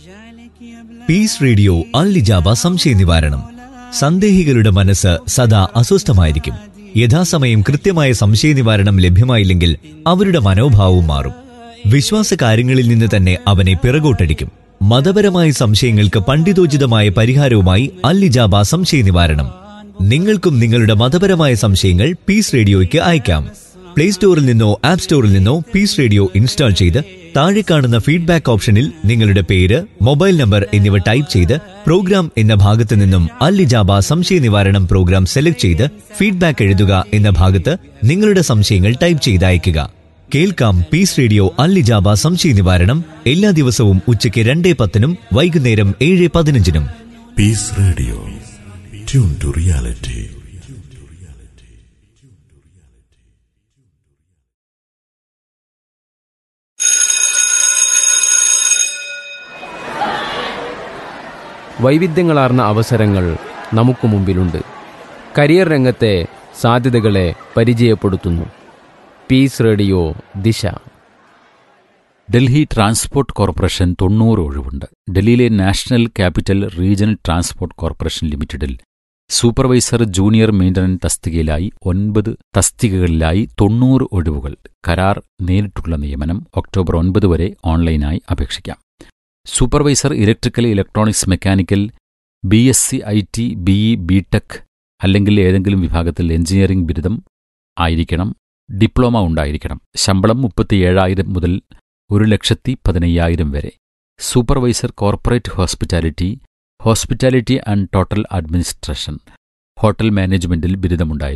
piece radio അൽലിജാബ സംശയ നിവാരണം സന്ദേഹികളുടെ മനസ്സ് സദാ അസ്വസ്ഥമായിരിക്കും യഥാസമയം കൃത്യമായ സംശയ നിവാരണം ലഭ്യമായില്ലെങ്കിൽ അവരുടെ മനോഭാവവും മാറും വിശ്വാസ കാര്യങ്ങളിൽ നിന്ന് തന്നെ അവനെ പിറകോട്ടടിക്കും മതപരമായ സംശയങ്ങൾക്ക് പണ്ഡിതോചിതമായ പരിഹാരവുമായി അല്ലിജാബ സംശയ നിവാരണം നിങ്ങൾക്കും നിങ്ങളുടെ മതപരമായ സംശയങ്ങൾ പീസ് റേഡിയോയ്ക്ക് അയക്കാം പ്ലേ സ്റ്റോറിൽ നിന്നോ ആപ്പ് സ്റ്റോറിൽ നിന്നോ പീസ് റേഡിയോ ഇൻസ്റ്റാൾ ചെയ്ത് താഴെ കാണുന്ന ഫീഡ്ബാക്ക് ഓപ്ഷനിൽ നിങ്ങളുടെ പേര് മൊബൈൽ നമ്പർ എന്നിവ ടൈപ്പ് ചെയ്ത് പ്രോഗ്രാം എന്ന ഭാഗത്ത് നിന്നും അല്ലിജാബ സംശയ നിവാരണം പ്രോഗ്രാം സെലക്ട് ചെയ്ത് ഫീഡ്ബാക്ക് എഴുതുക എന്ന ഭാഗത്ത് നിങ്ങളുടെ സംശയങ്ങൾ ടൈപ്പ് ചെയ്ത് അയയ്ക്കുക കേൾക്കാം പീസ് റേഡിയോ അല്ലിജാബ സംശയ നിവാരണം എല്ലാ ദിവസവും ഉച്ചയ്ക്ക് രണ്ടേ പത്തിനും വൈകുന്നേരം ഏഴ് പതിനഞ്ചിനും peace radio tune to reality വൈവിധ്യങ്ങളാർന്ന അവസരങ്ങൾ നമുക്ക് മുമ്പിലുണ്ട് കരിയർ രംഗത്തെ സാധ്യതകളെ പരിചയപ്പെടുത്തുന്നു പീസ് റേഡിയോ ദിശ ഡൽഹി ട്രാൻസ്പോർട്ട് കോർപ്പറേഷൻ തൊണ്ണൂറ് ഒഴിവുണ്ട് ഡൽഹിയിലെ national capital regional transport corporation ലിമിറ്റഡിൽ സൂപ്പർവൈസർ ജൂനിയർ മെയിൻ്റനൻസ് തസ്തികയിലായി ഒൻപത് തസ്തികകളിലായി തൊണ്ണൂറ് ഒഴിവുകൾ കരാർ നേരിട്ടുള്ള നിയമനം ഒക്ടോബർ ഒൻപത് വരെ ഓൺലൈനായി അപേക്ഷിക്കാം supervisor electrical electronics mechanical B S C I T BE B tech അല്ലെങ്കിൽ ഏതെങ്കിലും വിഭാഗത്തിൽ എഞ്ചിനീയറിംഗ് ബിരുദം ആയിരിക്കണം ഡിപ്ലോമ ഉണ്ടായിരിക്കണം ശമ്പളം മുപ്പത്തിയേഴായിരം മുതൽ ഒരു ലക്ഷത്തി പതിനയ്യായിരം വരെ supervisor corporate hospitality hospitality and total administration hotel മാനേജ്മെന്റിൽ ബിരുദമുണ്ടായിരിക്കും